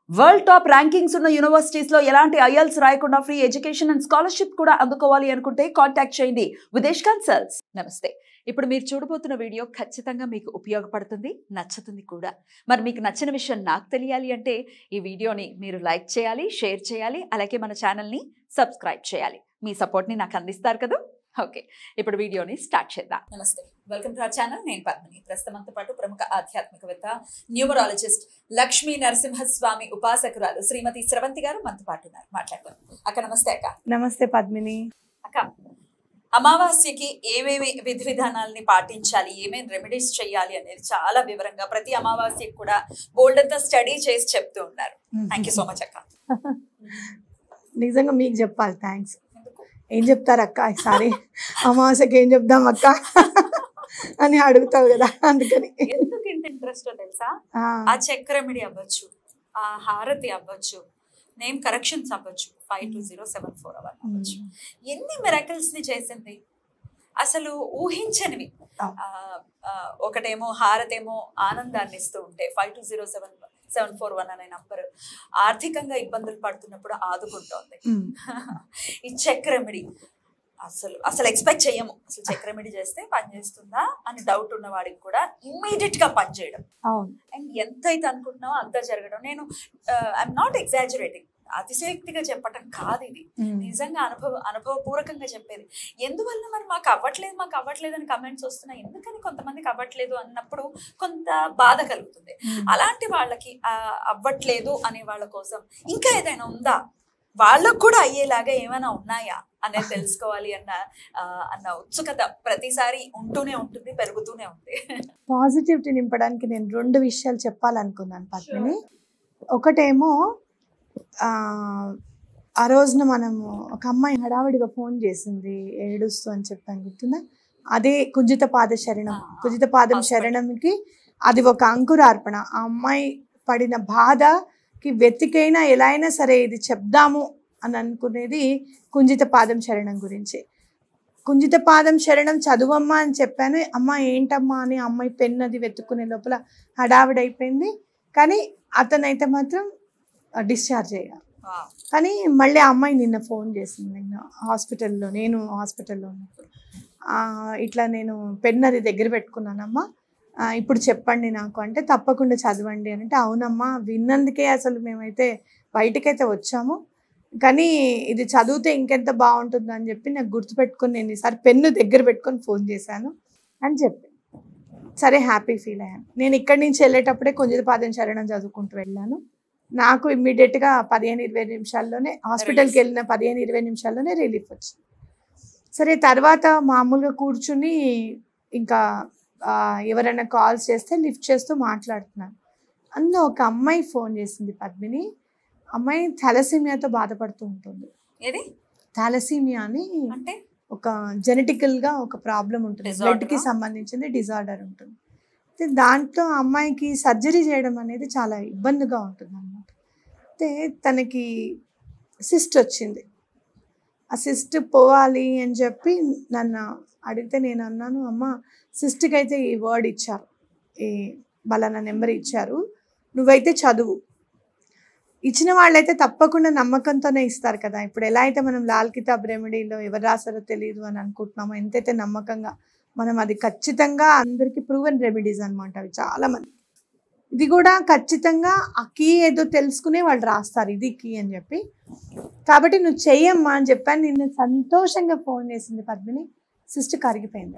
World top rankings ఉన్న universities లో ఎలాంటి ఐఎల్స్ రాయకుండా ఫ్రీ ఎడ్యుకేషన్ అండ్ స్కాలర్షిప్ కూడా అందుకోవాలి అనుకుంటే కాంటాక్ట్ చేయండి విదేశ్ కన్సల్ట్స్ నమస్తే ఇప్పుడు మీరు చూడబోతున్న వీడియో ఖచ్చితంగా మీకు ఉపయోగపడుతుంది నచ్చుతుంది కూడా మరి మీకు నచ్చిన విషయం నాకు తెలియాలి అంటే ఈ వీడియోని మీరు లైక్ చేయాలి షేర్ చేయాలి అలాగే మన ఛానల్ని సబ్స్క్రైబ్ చేయాలి మీ సపోర్ట్ని నాకు అందిస్తారు కదా ఓకే ఇప్పుడు వీడియోని స్టార్ట్ చేద్దాం నమస్తే వెల్కమ్ టు అవర్ ఛానల్ నేను పద్మిని ప్రస్తుతంతో పాటు ప్రముఖ ఆధ్యాత్మికవేత్త న్యూమరాలజిస్ట్ లక్ష్మీ నరసింహస్వామి ఉపాసకురాలు శ్రీమతి స్రవంతి గారు మనతో పాటు ఉన్నారు మాట్లాడతారు అక్క నమస్తే అక్క నమస్తే పద్మిని అక్క అమావాస్యకి ఏమేమి విధి విధానాలని పాటించాలి ఏమేమి రెమెడీస్ చేయాలి అనేది చాలా వివరంగా ప్రతి అమావాస్యకి కూడా బోల్డ్ అంతా స్టడీ చేసి చెప్తూ ఉన్నారు థ్యాంక్ యూ సో మచ్ అక్క నిజంగా మీకు చెప్పాలి థ్యాంక్స్ ఎందుకు? ఏం చెప్తారు అక్క ఈసారి అమావాస్యకి ఏం చెప్దాం అక్క అని అడుగుతావు కదా అందుకని ఎందుకు ఇంత ఇంట్రెస్ట్ తెలుసా ఆ, ఆ చెక్ రెమెడీ అవ్వచ్చు ఆ హారతి అవ్వచ్చు నేమ్ కరెక్షన్స్ అవ్వచ్చు five two zero seven four hour అవ్వచ్చు ఎన్ని మిరకల్స్ ని చేసింది అసలు ఊహించనివి ఆ. ఆ, ఆ, ఒకటేమో హారతేమో ఆనందాన్ని ఇస్తూ ఉంటే five two zero seven seven four one అనే నంబర్ ఆర్థికంగా ఇబ్బందులు పడుతున్నప్పుడు ఆదుకుంటోంది ఉమ్, ఈ చెక్ రెమెడీ అసలు అసలు ఎక్స్పెక్ట్ చేయము అసలు చెక్ రెమెడీ చేస్తే పని చేస్తుందా అని డౌట్ ఉన్న వాడికి కూడా ఇమ్మీడియట్ గా పని చేయడం అవును అండ్ ఎంత అయితే అనుకుంటున్నావో అంత జరగడం నేను ఐఎమ్ నాట్ ఎగ్జాజురేటింగ్ అతిశయోక్తిగా చెప్పటం కాదు ఇది ఉమ్, నిజంగా అనుభవ అనుభవపూర్వకంగా చెప్పేది ఎందువల్ల మరి మాకు అవ్వట్లేదు మాకు అవ్వట్లేదు అని కమెంట్స్ వస్తున్నాయి ఎందుకని కొంతమందికి అవ్వట్లేదు అన్నప్పుడు కొంత బాధ కలుగుతుంది ఉమ్. అలాంటి వాళ్ళకి ఆ, అవ్వట్లేదు అనే వాళ్ళ కోసం ఇంకా ఏదైనా ఉందా వాళ్ళకు కూడా అయ్యేలాగా ఏమైనా ఉన్నాయా అనేది తెలుసుకోవాలి అన్న ఆ, అన్న ఉత్సుకత ప్రతిసారి ఉంటూనే ఉంటుంది పెరుగుతూనే ఉంది పాజిటివిటీ నింపడానికి నేను రెండు విషయాలు చెప్పాలనుకున్నాను పద్మిని ఒకటేమో ఆ, ఆ రోజున మనము ఒక అమ్మాయి హడావిడిగా ఫోన్ చేసింది ఏడుస్తూ అని చెప్పాను గుర్తుందా అదే కుజిత పాద శరణం ఆ, కుజిత పాదం hospital. శరణంకి అది ఒక అంకురార్పణ ఆ అమ్మాయి పడిన బాధకి వెతికైనా ఎలా అయినా సరే ఇది చెప్దాము అని అనుకునేది కుంజిత పాదం శరణం గురించి కుంజిత పాదం శరణం చదువమ్మా అని చెప్పాను అమ్మ ఏంటమ్మా అని ఆ అమ్మాయి పెన్ అది వెతుక్కునే లోపల హడావిడైపోయింది కానీ అతనైతే మాత్రం డిశ్చార్జ్ అయ్యారు Wow. కానీ మళ్ళీ ఆ అమ్మాయి నిన్న ఫోన్ చేసింది నిన్న హాస్పిటల్లో నేను హాస్పిటల్లో ఉన్నప్పుడు ఆ, ఇట్లా నేను పెన్ అది దగ్గర పెట్టుకున్నానమ్మా ఆ, ఇప్పుడు చెప్పండి నాకు అంటే తప్పకుండా చదవండి అని అంటే అవునమ్మా విన్నందుకే అసలు మేమైతే బయటకైతే వచ్చాము కానీ ఇది చదివితే ఇంకెంత బాగుంటుంది అని చెప్పి నాకు గుర్తుపెట్టుకొని నేను ఈసారి పెన్ను దగ్గర పెట్టుకొని ఫోన్ చేశాను అని చెప్పి సరే హ్యాపీ ఫీల్ అయ్యాను నేను ఇక్కడి నుంచి వెళ్ళేటప్పుడే కొంచెం పాదం శరణం చదువుకుంటూ వెళ్ళాను నాకు ఇమ్మీడియట్గా పదిహేను ఇరవై నిమిషాల్లోనే హాస్పిటల్కి వెళ్ళిన పదిహేను ఇరవై నిమిషాల్లోనే రిలీఫ్ వచ్చింది సరే తర్వాత మామూలుగా కూర్చుని ఇంకా ఆ, ఎవరైనా కాల్స్ చేస్తే లిఫ్ట్ చేస్తూ మాట్లాడుతున్నాను అందులో ఒక అమ్మాయి ఫోన్ చేసింది పద్మిని అమ్మాయి థాలసీమియాతో బాధపడుతూ ఉంటుంది ఏది థాలసీమియా అని అంటే ఒక జెనెటికల్గా ఒక ప్రాబ్లం ఉంటుంది Disorder బ్లడ్కి ఆ? సంబంధించింది డిజార్డర్ ఉంటుంది అయితే దాంట్లో ఆ అమ్మాయికి సర్జరీ చేయడం అనేది చాలా ఇబ్బందిగా ఉంటుంది అనమాట అయితే తనకి సిస్ట్ వచ్చింది ఆ సిస్ట్ పోవాలి అని చెప్పి నన్ను అడిగితే నేను అన్నాను అమ్మ సిస్ట్కి అయితే ఈ వర్డ్ ఇచ్చారు ఈ బలానా నెంబర్ ఇచ్చారు నువ్వైతే చదువు ఇచ్చిన వాళ్ళైతే తప్పకుండా నమ్మకంతోనే ఇస్తారు కదా ఇప్పుడు ఎలా అయితే మనం లాల్ కితాబ్ రెమెడీలో ఎవరు రాసారో తెలియదు అని అనుకుంటున్నామో ఎంతైతే నమ్మకంగా మనం అది ఖచ్చితంగా అందరికీ ప్రూవెన్ రెమెడీస్ అనమాట అవి చాలా మంది ఇది కూడా ఖచ్చితంగా ఆ కీ ఏదో తెలుసుకునే వాళ్ళు రాస్తారు ఇది కీ అని చెప్పి కాబట్టి నువ్వు చెయ్యమ్మా అని చెప్పాను నిన్న సంతోషంగా ఫోన్ చేసింది పద్మిని సిస్ట్ కరిగిపోయింది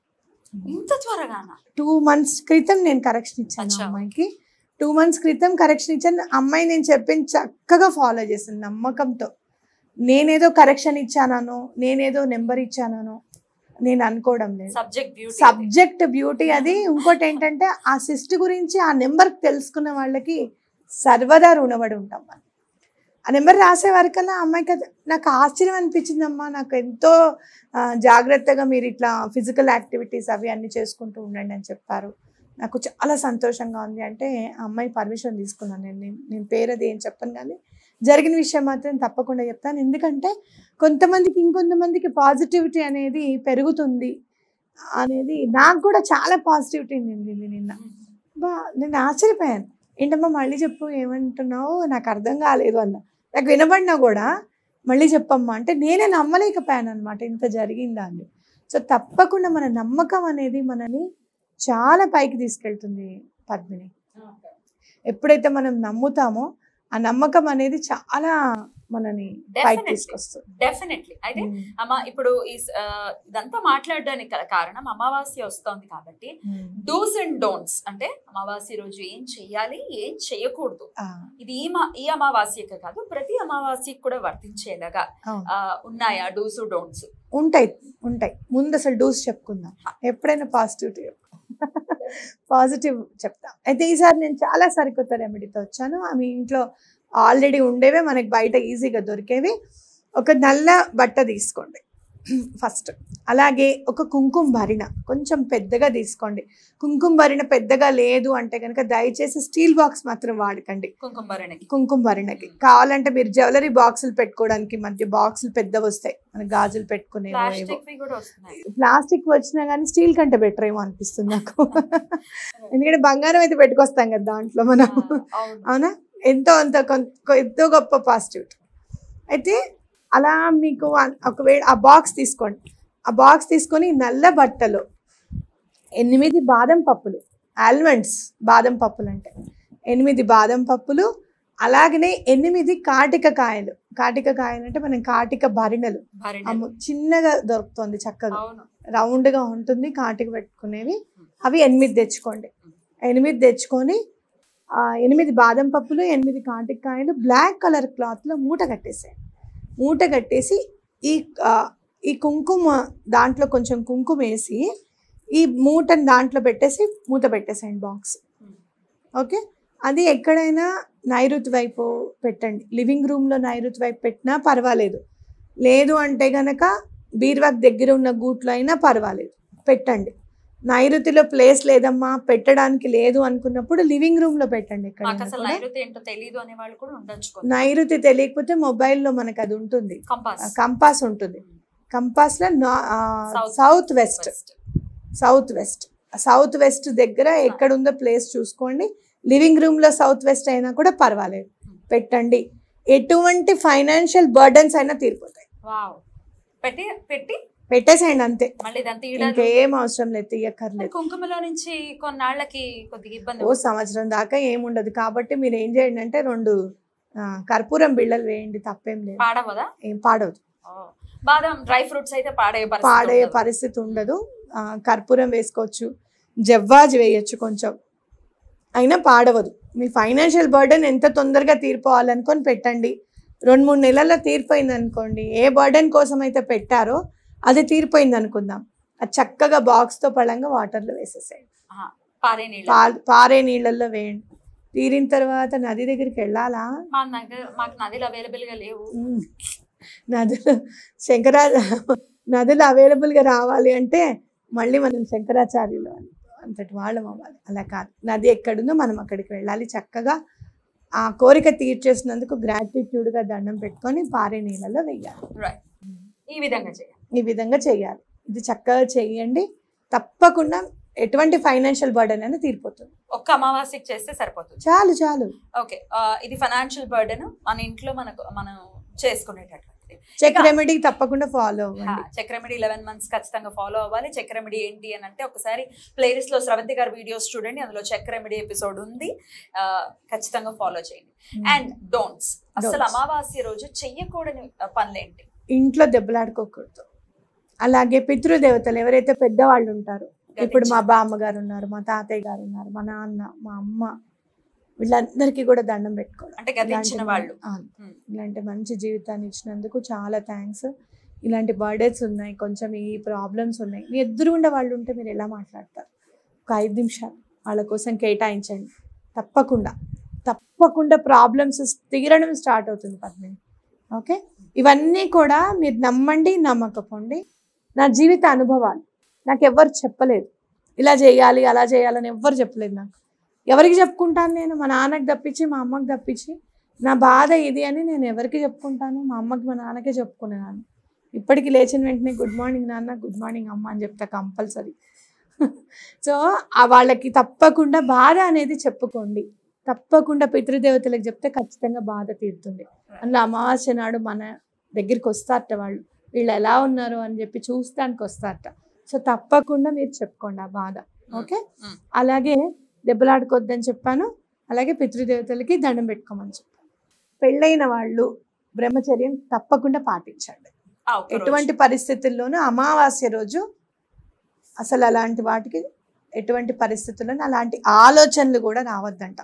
ఇంత త్వరగానా టూ మంత్స్ క్రితం నేను కరెక్షన్ ఇచ్చాను అచ్చా. అమ్మాయికి టూ మంత్స్ క్రితం కరెక్షన్ ఇచ్చాను అమ్మాయి నేను చెప్పింది చక్కగా ఫాలో చేసింది నమ్మకంతో నేనేదో కరెక్షన్ ఇచ్చానో నేనేదో నెంబర్ ఇచ్చానో నేను అనుకోవడం లేదు సబ్జెక్ట్ బ్యూటీ సబ్జెక్ట్ బ్యూటీ అది ఇంకోటి ఏంటంటే ఆ సిస్ట్ గురించి ఆ నెంబర్ తెలుసుకున్న వాళ్ళకి సర్వదా రుణపడి ఉంటాం మనం ఆ నెంబర్ రాసే వరకల్లా ఆ అమ్మాయికి అది నాకు ఆశ్చర్యం అనిపించిందమ్మా నాకు ఎంతో ఆ, జాగ్రత్తగా మీరు ఇట్లా ఫిజికల్ యాక్టివిటీస్ అవి అన్ని చేసుకుంటూ ఉండండి అని చెప్పారు నాకు చాలా సంతోషంగా ఉంది అంటే ఆ అమ్మాయి పర్మిషన్ తీసుకున్నాను నేను నేను- నేను పేరు అది ఏం చెప్పను కానీ జరిగిన విషయం మాత్రం తప్పకుండా చెప్తాను ఎందుకంటే కొంతమందికి ఇంకొంతమందికి పాజిటివిటీ అనేది పెరుగుతుంది అనేది నాకు కూడా చాలా పాజిటివిటీ నిండింది నిన్న బా నేను ఆశ్చర్యపోయాను ఏంటమ్మా మళ్ళీ చెప్పు ఏమంటున్నావు నాకు అర్థం కాలేదు అన్న నాకు వినబడినా కూడా మళ్ళీ చెప్పమ్మా అంటే నేనే నమ్మలేకపోయాను అనమాట ఇంత జరిగిందా అని సో తప్పకుండా మన నమ్మకం అనేది మనని చాలా పైకి తీసుకెళ్తుంది పద్మిని ఎప్పుడైతే మనం nమ్ముతామో ఆ నమ్మకం అనేది చాలా మనని పైకి Definitely. తీసుకొస్తుంది డెఫినెట్లీ అయితే ఉమ్, అమ్మ ఇప్పుడు ఈ స- ఆ, ఇదంతా మాట్లాడడానికి గల కారణం అమావాస్య వస్తోంది కాబట్టి ఉమ్, డూస్ అండ్ డోంట్స్ అంటే అమావాస్య రోజు ఏం చెయ్యాలి ఏం చేయకూడదు ఆ, ఇది ఈ మా ఈ అమావాస్యకే కాదు ప్రతి అమావాస్యకి కూడా వర్తించేలాగా అవును. ఆ, ఉన్నాయా డూస్ డోంట్స్ ఉంటాయి ఉంటాయి ముందు అసలు డోస్ చెప్పుకుందాం ఎప్పుడైనా పాజిటివ్ పాజిటివ్ చెప్తాం అయితే ఈసారి నేను చాలా సరికొత్త రెమెడీతో వచ్చాను మీ ఇంట్లో ఆల్రెడీ ఉండేవే మనకి బయట ఈజీగా దొరికేవి ఒక నల్ల బట్ట తీసుకోండి ఫస్ట్ అలాగే ఒక కుంకుమ భరిణ కొంచెం పెద్దగా తీసుకోండి కుంకుమ భరిణ పెద్దగా లేదు అంటే కనుక దయచేసి స్టీల్ బాక్స్ మాత్రం వాడకండి కుంకుమ భరణికి కుంకుమ భరిణకి కావాలంటే మీరు జ్యువెలరీ బాక్సులు పెట్టుకోవడానికి మధ్య బాక్సులు పెద్దవి వస్తాయి మన గాజులు పెట్టుకునేవో ఏవో ప్లాస్టిక్ కూడా వస్తున్నాయి ప్లాస్టిక్ వచ్చినా కానీ స్టీల్ కంటే బెటర్ ఏమో అనిపిస్తుంది నాకు ఎందుకంటే బంగారం అయితే పెట్టుకొస్తాం కదా దాంట్లో మనం ఆ, అవును అవునా ఎంతో అంత కొం- ఎంతో గొప్ప పాజిటివిటీ అయితే అలా మీకు అన్- ఒకవేళ ఆ బాక్స్ తీసుకోండి ఆ బాక్స్ తీసుకొని నల్ల బట్టలు ఎనిమిది బాదం పప్పులు ఆల్మండ్స్ బాదం పప్పులు అంటే ఎనిమిది బాదం పప్పులు అలాగనే ఎనిమిది కాటిక కాయలు కాటిక కాయలు అంటే మనం కాటిక భరిణలు భరణి అమ్ము- చిన్నగా దొరుకుతుంది చక్కగా అవును రౌండ్గా ఉంటుంది కాటికి పెట్టుకునేవి అవి ఎనిమిది తెచ్చుకోండి ఎనిమిది తెచ్చుకొని ఆ, ఎనిమిది బాదం పప్పులు ఎనిమిది కాటికాయలు బ్లాక్ కలర్ క్లాత్లో మూట కట్టేసేయండి మూట కట్టేసి ఈ ఆ, ఈ కుంకుమ దాంట్లో కొంచెం కుంకుమ వేసి ఈ మూటని దాంట్లో పెట్టేసి మూత పెట్టేసేయండి బాక్స్ ఓకే అది ఎక్కడైనా నైరుతి వైపు పెట్టండి లివింగ్ రూమ్లో నైరుతి వైపు పెట్టినా పర్వాలేదు లేదు అంటే గనక బీర్వాక్ దగ్గర ఉన్న గూట్లో అయినా పర్వాలేదు పెట్టండి నైరుతిలో ప్లేస్ లేదమ్మా పెట్టడానికి లేదు అనుకున్నప్పుడు లివింగ్ రూమ్లో పెట్టండి మాకు ఎక్కడైనా అసలు కూడా. నైరుతి ఏంటో తెలియదు అనే వాళ్ళు కూడా ఉండొచ్చు నైరుతి తెలియకపోతే మొబైల్లో మనకు అది ఉంటుంది కంపాస్ కంపాస్ ఉంటుంది కంపాస్లో South. South west south west south west దగ్గర ఎక్కడ ఉందో ప్లేస్ చూసుకోండి లివింగ్ రూమ్ లో సౌత్ వెస్ట్ అయినా కూడా పర్వాలేదు పెట్టండి ఎటువంటి ఫైనాన్షియల్ బర్డన్స్ అయినా తీరిపోతాయి వావ్ పెట్టి పెట్టి పెట్టేసేయండి అంతే మళ్ళీ ఇదంతా తీయడానికి ఇంకేం అవసరం లేదు తీయక్కర్లేదు కుంకుమలో నుంచి కొన్నాళ్ళకి కొద్దిగా ఇబ్బంది ఓ సంవత్సరం దాకా ఏముండదు కాబట్టి మీరు ఏం చేయండి అంటే రెండు ఆ, కర్పూరం బిళ్ళలు వేయండి తప్పేం లేదు పాడవదా ఏం పాడవదు ఓ. బాదం డ్రై ఫ్రూట్స్ అయితే పాడే పరిస్థితి పాడయ్యే ఉండదు. పరిస్థితి ఉండదు ఆ, కర్పూరం వేసుకోవచ్చు జవ్వాజి వేయచ్చు కొంచెం అయినా పాడవదు మీ ఫైనాన్షియల్ బర్డెన్ ఎంత తొందరగా తీరిపోవాలనుకొని పెట్టండి రెండు మూడు నెలల్లో తీరిపోయింది అనుకోండి ఏ బర్డెన్ కోసం అయితే పెట్టారో అది తీరిపోయింది అనుకుందాం అది చక్కగా బాక్స్తో పడంగా వాటర్లో వేసేసేయండి ఆహా. పారే నీళ్ళు పా- పారే నీళ్ళల్లో వేయండి తీరిన తర్వాత నది దగ్గరికి వెళ్ళాలా మా దగ్గర మాకు నదిలు అవైలబుల్ గా లేవు ఉమ్. నదులు శంకరా నదులు అవైలబుల్గా రావాలి అంటే మళ్ళీ మనం శంకరాచార్యులు అని అంతటి వాళ్ళం అవ్వాలి అలా కాదు నది ఎక్కడుందో మనం అక్కడికి వెళ్ళాలి చక్కగా ఆ కోరిక తీర్చేసినందుకు గ్రాటిట్యూడ్గా దండం పెట్టుకొని పారే నీళ్ళలో వెయ్యాలి రైట్ ఈ విధంగా చేయాలి ఈ విధంగా చేయాలి ఇది చక్కగా చేయండి తప్పకుండా ఎటువంటి ఫైనాన్షియల్ బర్డెన్ అయినా తీరిపోతుంది ఒక్క అమావాస్యకి చేస్తే సరిపోతుంది చాలు చాలు ఓకే ఇది ఫైనాన్షియల్ బర్డెన్ మన ఇంట్లో మనకు మనం చేసుకునేటటువంటిది చెక్ రెమెడీ తప్పకుండా ఫాలో అవ్వండి చెక్ రెమెడీ లెవెన్ మంత్స్ ఖచ్చితంగా ఫాలో అవ్వాలి చెక్ రెమెడీ ఏంటి అని అంటే ఒకసారి ప్లేలిస్ట్ లో స్రవంతి గారి వీడియోస్ చూడండి అందులో చెక్ రెమెడీ ఎపిసోడ్ ఉంది ఆ, ఖచ్చితంగా ఫాలో చేయండి అండ్ డోంట్స్ అసలు Don'ts. అమావాస్య రోజు చెయ్యకూడని ఆ, పనులేంటి ఇంట్లో దెబ్బలాడుకోకూడదు అలాగే పితృదేవతలు ఎవరైతే పెద్దవాళ్ళు ఉంటారో ఇప్పుడు మా బామ్మగారు ఉన్నారు మా తాతయ్య గారు ఉన్నారు మా నాన్న మా అమ్మ వీళ్ళందరికీ కూడా దండం పెట్టుకోవాలి అంటే గతించిన ఇలాంటి వాళ్ళు ఆ, Hmm. ఇలాంటి మంచి జీవితాన్ని ఇచ్చినందుకు చాలా థ్యాంక్స్ ఇలాంటి బర్త్డేస్ ఉన్నాయి కొంచెం ఈ ప్రాబ్లమ్స్ ఉన్నాయి మీ ఎదురుగుండా వాళ్ళు ఉంటే మీరు ఎలా మాట్లాడతారు ఒక ఐదు నిమిషాలు వాళ్ళ కోసం కేటాయించండి తప్పకుండా తప్పకుండా ప్రాబ్లమ్స్ తీరడం స్టార్ట్ అవుతుంది పద్మిని ఓకే ఇవన్నీ కూడా మీరు నమ్మండి నమ్మకపోండి నా జీవిత అనుభవాలు నాకు ఎవ్వరు చెప్పలేదు ఇలా చేయాలి అలా చేయాలని ఎవ్వరు చెప్పలేదు నాకు ఎవరికి చెప్పుకుంటాను నేను మా నాన్నకి తప్పించి మా అమ్మకి తప్పించి నా బాధ ఇది అని నేను ఎవరికి చెప్పుకుంటాను మా అమ్మకి మా నాన్నకే చెప్పుకునేదాన్ని ఇప్పటికి లేచిన వెంటనే గుడ్ మార్నింగ్ నాన్న గుడ్ మార్నింగ్ అమ్మ అని చెప్తా కంపల్సరీ సో ఆ వాళ్ళకి తప్పకుండా బాధ అనేది చెప్పుకోండి తప్పకుండా పితృదేవతలకు చెప్తే ఖచ్చితంగా బాధ తీరుతుంది అందులో అమావాస్య నాడు మన దగ్గరికి వస్తారట వాళ్ళు వీళ్ళు ఎలా ఉన్నారు అని చెప్పి చూస్తానికి వస్తారట సో తప్పకుండా మీరు చెప్పుకోండి ఆ బాధ ఓకే మ్మ్. అలాగే దెబ్బలాడుకోవద్దని చెప్పాను అలాగే పితృదేవతలకి దండం పెట్టుకోమని చెప్పాను పెళ్ళైన వాళ్ళు బ్రహ్మచర్యం తప్పకుండా పాటించండి ఆ ఒక్క రోజు. ఎటువంటి పరిస్థితుల్లోనూ అమావాస్య రోజు అసలు అలాంటి వాటికి ఎటువంటి పరిస్థితుల్లోనూ అలాంటి ఆలోచనలు కూడా రావద్దంట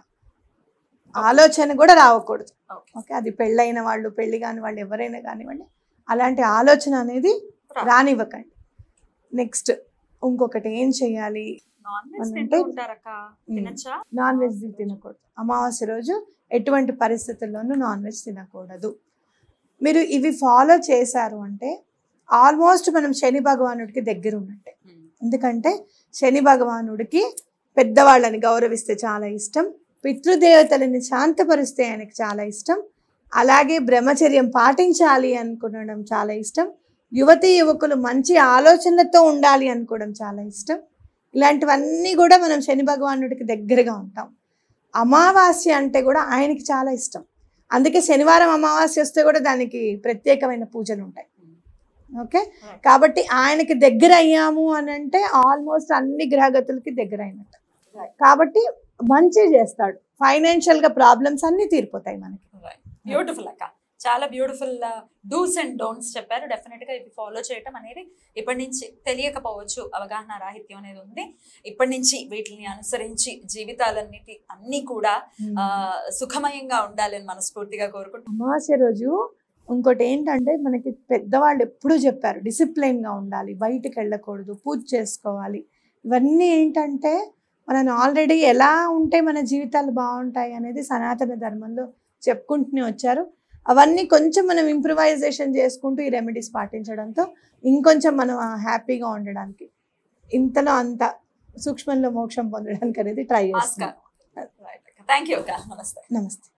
ఆలోచన కూడా రావకూడదు Okay. ఓకే అది పెళ్ళైన వాళ్ళు పెళ్లి కాని వాళ్ళు ఎవరైనా కానివ్వండి అలాంటి ఆలోచన అనేది రా. రానివ్వకండి నెక్స్ట్ ఇంకొకటి ఏం చేయాలి నాన్ వెజ్ అంటే- తింటూ ఉంటారక్క మ్మ్. తినచ్చా నాన్ వెజ్ తినకూడదు అమావాస్య రోజు ఎటువంటి పరిస్థితుల్లోనూ నాన్ వెజ్ తినకూడదు మీరు ఇవి ఫాలో చేశారు అంటే ఆల్మోస్ట్ మనం శని భగవానుడికి దగ్గర ఉన్నట్టే ఎందుకంటే శని భగవానుడికి పెద్దవాళ్ళని గౌరవిస్తే చాలా ఇష్టం పితృదేవతలని శాంతపరిస్తే ఆయనకి చాలా ఇష్టం అలాగే బ్రహ్మచర్యం పాటించాలి అనుకోవడం చాలా ఇష్టం యువతి యువకులు మంచి ఆలోచనలతో ఉండాలి అనుకోవడం చాలా ఇష్టం ఇలాంటివన్నీ కూడా మనం శని భగవానుడికి దగ్గరగా ఉంటాం అమావాస్య అంటే కూడా ఆయనకి చాలా ఇష్టం అందుకే శనివారం అమావాస్య వస్తే కూడా దానికి ప్రత్యేకమైన పూజలు ఉంటాయి ఓకే Right. కాబట్టి ఆయనకి దగ్గర అయ్యాము అని అంటే ఆల్మోస్ట్ అన్ని గ్రహగతులకి దగ్గర అయినట్టు Right. కాబట్టి మంచి చేస్తాడు ఫైనాన్షియల్ గా ప్రాబ్లమ్స్ అన్ని తీరిపోతాయి మనకి బ్యూటిఫుల్ అక్క చాలా బ్యూటిఫుల్ డూస్ అండ్ డోంట్స్ చెప్పారు డెఫినెట్ గా ఇవి ఫాలో చేయటం అనేది ఇప్పటి నుంచి తెలియకపోవచ్చు అవగాహన రాహిత్యం అనేది ఉంది ఇప్పటి నుంచి వీటిని అనుసరించి జీవితాలన్నిటి అన్ని కూడా ఆ, సుఖమయంగా ఉండాలని మనస్ఫూర్తిగా కోరుకుంటున్నాం అమావాస్య రోజు ఇంకోటి ఏంటంటే మనకి పెద్దవాళ్ళు ఎప్పుడూ చెప్పారు డిసిప్లైన్ గా ఉండాలి బయటికి వెళ్ళకూడదు పూజ చేసుకోవాలి ఇవన్నీ ఏంటంటే మనం ఆల్రెడీ ఎలా ఉంటే మన జీవితాలు బాగుంటాయి అనేది సనాతన ధర్మంలో చెప్పుకుంటూనే వచ్చారు అవన్నీ కొంచెం మనం ఇంప్రూవైజేషన్ చేసుకుంటూ ఈ రెమెడీస్ పాటించడంతో ఇంకొంచెం మనం హ్యాపీగా ఉండడానికి ఇంతలో అంత సూక్ష్మంలో మోక్షం పొందడానికి అనేది ట్రై చేస్తాం ఆస్కారం థ్యాంక్ యూ అక్క నమస్తే నమస్తే